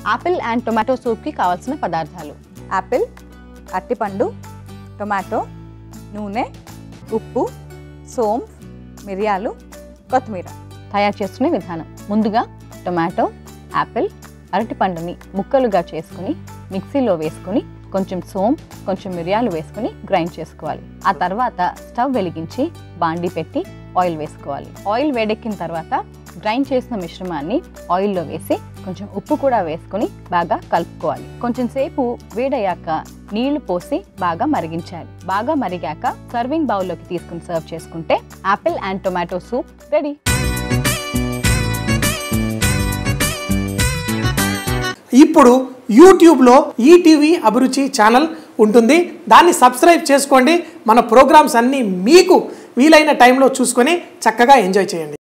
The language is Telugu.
యాపిల్ అండ్ టొమాటో సూప్కి కావాల్సిన పదార్థాలు యాపిల్ అరటిపండు టొమాటో నూనె ఉప్పు సోంఫ్ మిరియాలు కొత్తిమీర తయారు చేసుకునే విధానం ముందుగా టొమాటో యాపిల్ అరటిపండుని ముక్కలుగా చేసుకుని మిక్సీలో వేసుకుని కొంచెం సోంప్ కొంచెం మిరియాలు వేసుకుని గ్రైండ్ చేసుకోవాలి ఆ తర్వాత స్టవ్ వెలిగించి బాండి పెట్టి ఆయిల్ వేసుకోవాలి ఆయిల్ వేడెక్కిన తర్వాత గ్రైండ్ చేసిన మిశ్రమాన్ని ఆయిల్లో వేసి కొంచెం ఉప్పు కూడా వేసుకుని బాగా కలుపుకోవాలి కొంచెం సేపు వేడయ్యాక నీళ్లు పోసి బాగా మరిగించాలి బాగా మరిగాక సర్వింగ్ బౌల్లోకి తీసుకుని సర్వ్ చేసుకుంటే apple and tomato soup ready ఇప్పుడు యూట్యూబ్లో ఈటీవీ అభిరుచి ఛానల్ ఉంటుంది దాన్ని సబ్స్క్రైబ్ చేసుకోండి మన ప్రోగ్రామ్స్ అన్నీ మీకు వీలైన టైంలో చూసుకొని చక్కగా ఎంజాయ్ చేయండి